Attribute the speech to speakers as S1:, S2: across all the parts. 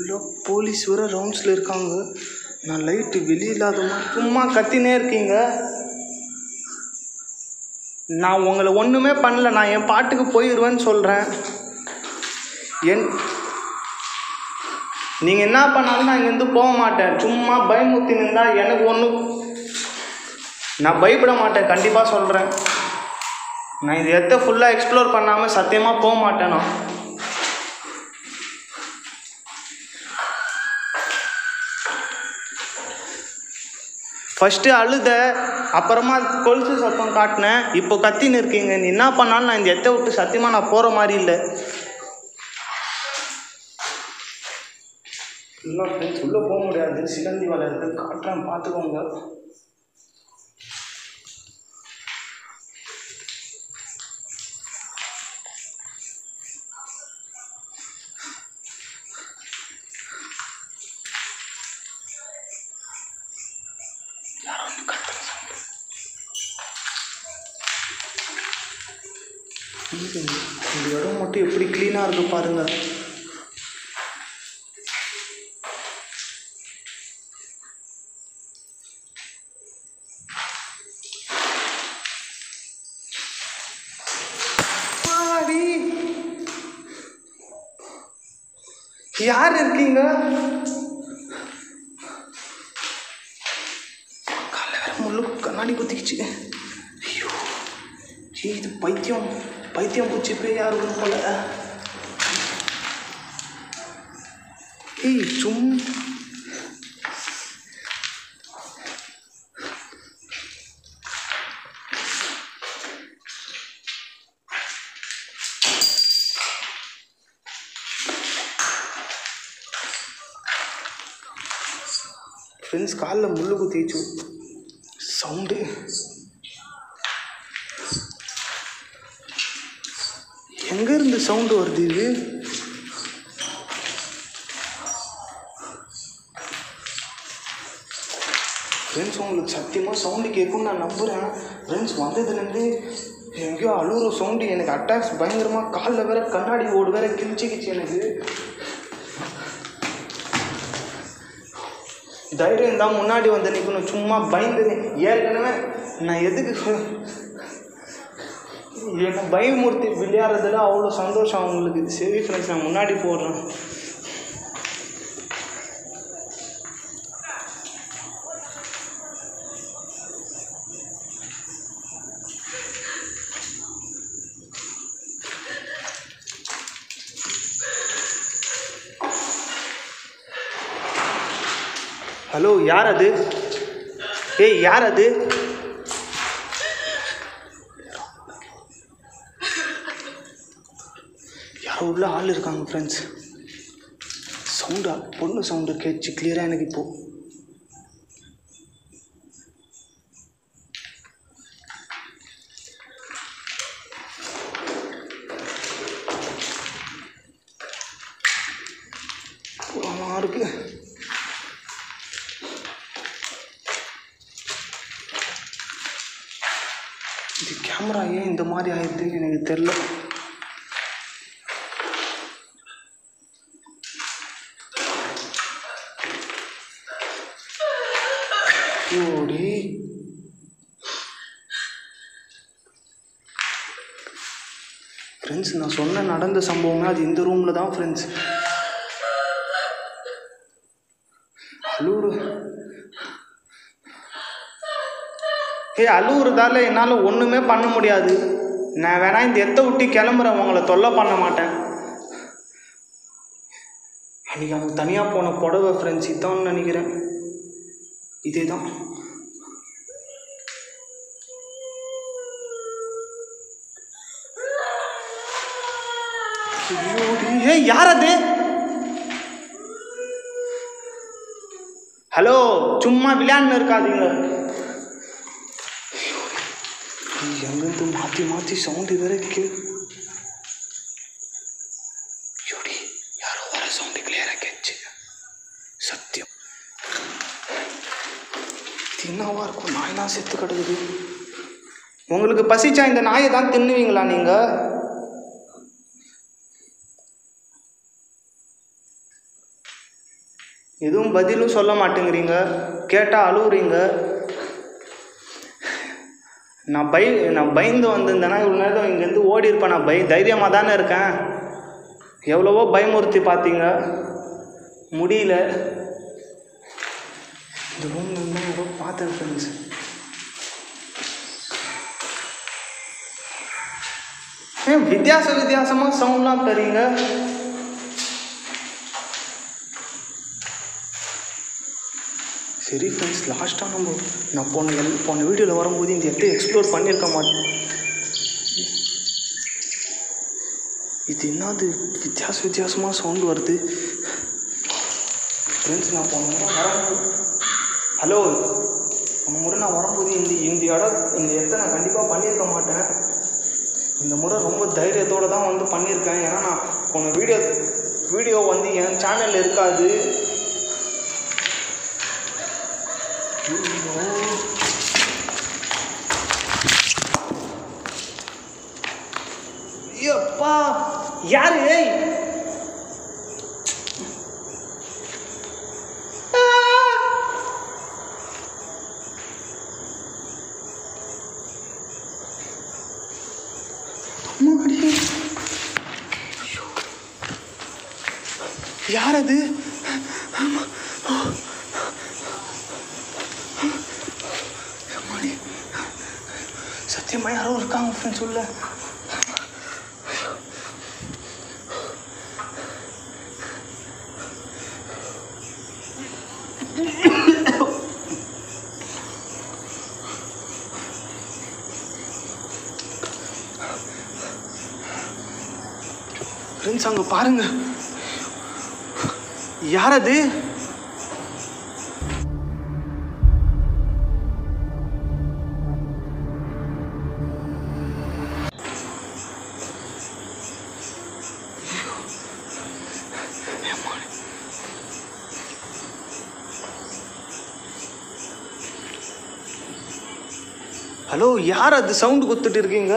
S1: ஃபுல்லாக போலீஸ் வேற ரவுண்ட்ஸில் இருக்காங்க நான் லைட்டு வெளியில்லாதமா சும்மா கத்தினே இருக்கீங்க நான் உங்களை ஒன்றுமே பண்ணல நான் என் பாட்டுக்கு போயிடுவேன்னு சொல்கிறேன் என் நீங்கள் என்ன பண்ணாலும் நான் இங்கேருந்து போக மாட்டேன் சும்மா பயமுத்தி நின்றா எனக்கு ஒன்றும் நான் பயப்பட மாட்டேன் கண்டிப்பாக சொல்கிறேன் நான் இது எத்த ஃபுல்லாக எக்ஸ்ப்ளோர் பண்ணாமல் சத்தியமாக போக மாட்டேன் நான் ஃபஸ்ட்டு அழுத அப்புறமா கொலுசு சத்தம் காட்டினேன் இப்போ கத்தின்னு இருக்கீங்க நீ என்ன பண்ணாலும் நான் இந்த எத்தை விட்டு சத்தியமாக நான் போகிற மாதிரி இல்லை இல்லை ஃப்ரெண்ட்ஸ் உள்ளே போக முடியாது சிலந்தி வலை இருக்கு காட்டுறேன் பார்த்துக்கோங்க யாரோ ஒன்று கத்துற sound. இது இந்த இடம் மட்டும் எப்படி க்ளீனாக இருக்கு பாருங்க ஆடி. யார் இருக்கீங்க காலைல வேற முள்ளு கண்ணாடி குத்திக்கிச்சு ஐயோ ஏய், இது பைத்தியம் பைத்தியம் பூச்சி பேயா இருக்கும் போல ஏய் சும் ஃப்ரெண்ட்ஸ் காலில் முள்ளு குத்திச்சு சவுண்டு எங்க இருந்து சவுண்டு வருது இது ஃப்ரெண்ட்ஸ் உங்களுக்கு சத்தியமாக சவுண்டு கேட்கும்னு நான் நம்புகிறேன் ஃப்ரெண்ட்ஸ் வந்ததுலேருந்து எங்கேயோ அழுகுற சவுண்டு எனக்கு அட்டாக்ஸ் பயங்கரமாக காலில் வேற கண்ணாடி ஓடு வேற கிழிச்சிக்கிச்சு எனக்கு தைரியம் தான் முன்னாடி வந்து நிற்கணும் சும்மா பயந்து ஏற்கனவே நான் எதுக்கு சொ- என்ன பயமூர்த்தி விளையாடுறதுல அவ்வளோ சந்தோஷம் அவங்களுக்கு சரி ஃப்ரெண்ட்ஸ் நான் முன்னாடி போடுறேன் ஹலோ யார் அது ஏய் யார் அது யாரோ உள்ள ஆள் இருக்காங்க ஃப்ரெண்ட்ஸ் சவுண்டா பொண்ணு சவுண்டு கேட்டுச்சு கிளியராக எனக்கு இப்போ புறமா இருக்கு இது கேமரா ஏன் இந்த மாதிரி ஆயிடுது எனக்கு தெரில ஓடி ஃப்ரெண்ட்ஸ் நான் சொன்ன நடந்த சம்பவமே அது இந்த ரூமில் தான் ஃப்ரெண்ட்ஸ் அலூர் ஏய் அழுவுறதால என்னால் ஒன்றுமே பண்ண முடியாது நான் வேணா இந்த எத்தை விட்டு கிளம்புறேன் உங்களை தொல்லை பண்ண மாட்டேன் அன்றைக்கி அவங்க தனியாக போன புடவை ஃப்ரெண்ட்ஸ் இதான் நினைக்கிறேன் இதே தான் ஏய் யார் அது ஹலோ சும்மா விளையாண்டு இருக்காதீங்க எங்கேருந்து மாற்றி மாற்றி சவுண்டு வேற கே யோடி யாரோ வர சவுண்டு கிளியராக கேட்ச்சு சத்தியம் தின்னாவா இருக்கும் நாயெல்லாம் செத்து கிடக்குது உங்களுக்கு பசிச்சா இந்த நாயை தான் தின்னுவீங்களா நீங்கள் எதுவும் பதிலும் சொல்ல மாட்டேங்கிறீங்க கேட்டால் அழுவுறீங்க நான் பய நான் பயந்து வந்திருந்தேன்னா இவ்வளோ நேரம் இங்கேருந்து ஓடி இருப்பேன் நான் பய தைரியமாக தானே இருக்கேன் எவ்வளவோ பயமுறுத்தி பார்த்தீங்க முடியல இந்த ரூம் இருந்தால் யாரோ பார்த்தேன் ஃப்ரெண்ட்ஸ் ஏன் வித்தியாச வித்தியாசமாக சவுண்ட்லாம் தரீங்க சரி ஃப்ரெண்ட்ஸ் லாஸ்ட்டாக நம்ம நான் போன எல் போன வீடியோவில் வரும்போது இந்த இடத்த எக்ஸ்ப்ளோர் பண்ணியிருக்க மாட்டேன் இது என்னது வித்தியாச வித்தியாசமாக சவுண்ட் வருது ஃப்ரெண்ட்ஸ் நான் போன முறை வரும்போது ஹலோ போன முறை நான் வரும்போது இந்த இந்த இடம் இந்த இடத்த நான் கண்டிப்பாக பண்ணியிருக்க மாட்டேன் இந்த முறை ரொம்ப தைரியத்தோடு தான் வந்து பண்ணியிருக்கேன் ஏன்னா நான் போன வீடியோ வீடியோ வந்து என் சேனலில் இருக்காது ஐயோ. ஐயோப்பா யாரு ஏய் ஆ! அம்மாடி. ஐயோ. யார் அது ஆமா. ஓ. அம்மாடி. சத்தியமா யாரோ இருக்காங்க ஃப்ரெண்ட்ஸ் உள்ள ஃப்ரெண்ட்ஸ் அங்கே பாருங்க யார் அது ஹலோ யார் அது சவுண்டு கொடுத்துட்டு இருக்கீங்க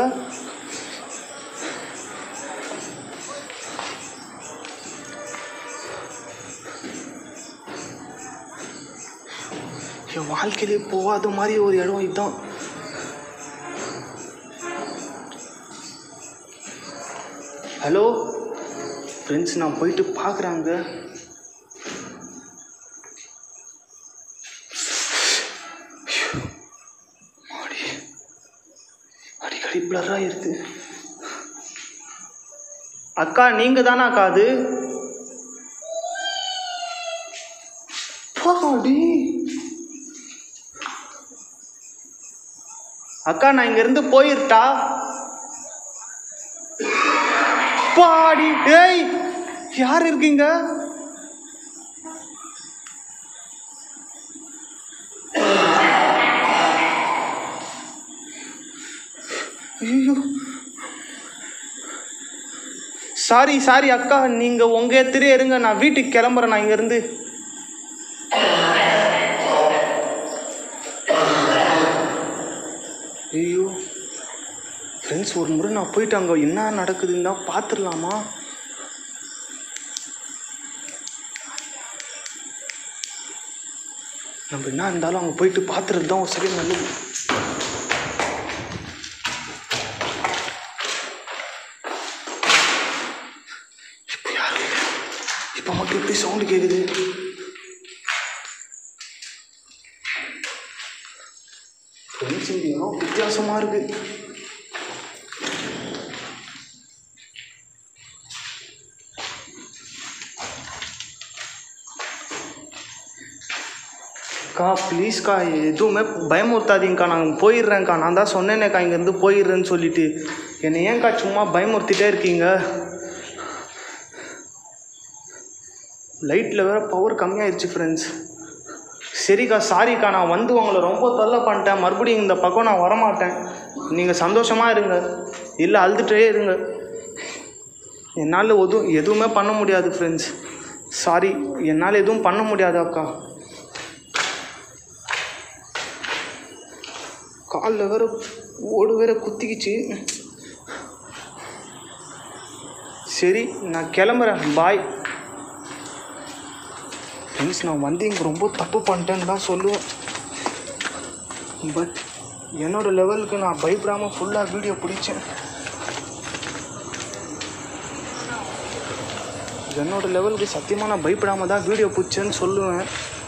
S1: என் வாழ்க்கையிலே போகாத மாதிரி ஒரு இடம் இதுதான் ஹலோ ஃப்ரெண்ட்ஸ் நான் போயிட்டு பார்க்குறாங்க மாடி அடிக்கடி பிளர் ஆயிருது அக்கா நீங்கள் தானா அக்கா அது பாடி அக்கா நான் இங்கேருந்து போயிருட்டா பாடி ஏய் யார் இருக்கீங்க ஐயோ சாரி சாரி அக்கா நீங்கள் உங்கள் எத்திரே இருங்க நான் வீட்டுக்கு கிளம்புறேன் நான் இங்கேருந்து ஐயோ ஃப்ரெண்ட்ஸ் ஒரு முறை நான் போயிட்டு அங்கே என்ன நடக்குதுன்னு தான் பார்த்துடலாமா நம்ம என்ன இருந்தாலும் அங்கே போயிட்டு பார்த்துறது தான் ஒரு சரி நல்லது இப்போ யாரும் இல்லை இப்போ மட்டும் எப்படி சவுண்டு கேட்குது ஃப்ரெண்ட்ஸ் இங்கே ஏதோ வித்தியாசமாக இருக்குது அக்கா ப்ளீஸ்க்கா எதுவுமே பயமுறுத்தாதீங்கக்கா நான் போயிடுறேன்க்கா நான் தான் சொன்னேனேக்கா இங்கேருந்து போயிடுறேன்னு சொல்லிட்டு என்னை ஏன்க்கா சும்மா பயமுறுத்திட்டே இருக்கீங்க லைட்டில் வேறு பவர் கம்மியாயிடுச்சு ஃப்ரெண்ட்ஸ் சரிக்கா சாரிக்கா நான் வந்து உங்களை ரொம்ப தொல்லை பண்ணிட்டேன் மறுபடியும் இந்த பக்கம் நான் வரமாட்டேன் நீங்கள் சந்தோஷமாக இருங்க இல்லை அழுதுகிட்டே இருங்க என்னால் எதுவும் எதுவுமே பண்ண முடியாது ஃப்ரெண்ட்ஸ் சாரி என்னால் எதுவும் பண்ண முடியாது அக்கா காலில் வேற ஓடு வேற குத்திக்கிச்சு சரி நான் கிளம்புறேன் பாய் ஃப்ரெண்ட்ஸ் நான் வந்து இங்கே ரொம்ப தப்பு பண்ணிட்டேன்னு தான் சொல்லுவேன் பட் என்னோட லெவலுக்கு நான் பயப்படாமல் ஃபுல்லாக வீடியோ பிடிச்சேன் என்னோட லெவலுக்கு சத்தியமாக நான் பயப்படாமல் தான் வீடியோ பிடிச்சேன்னு சொல்லுவேன்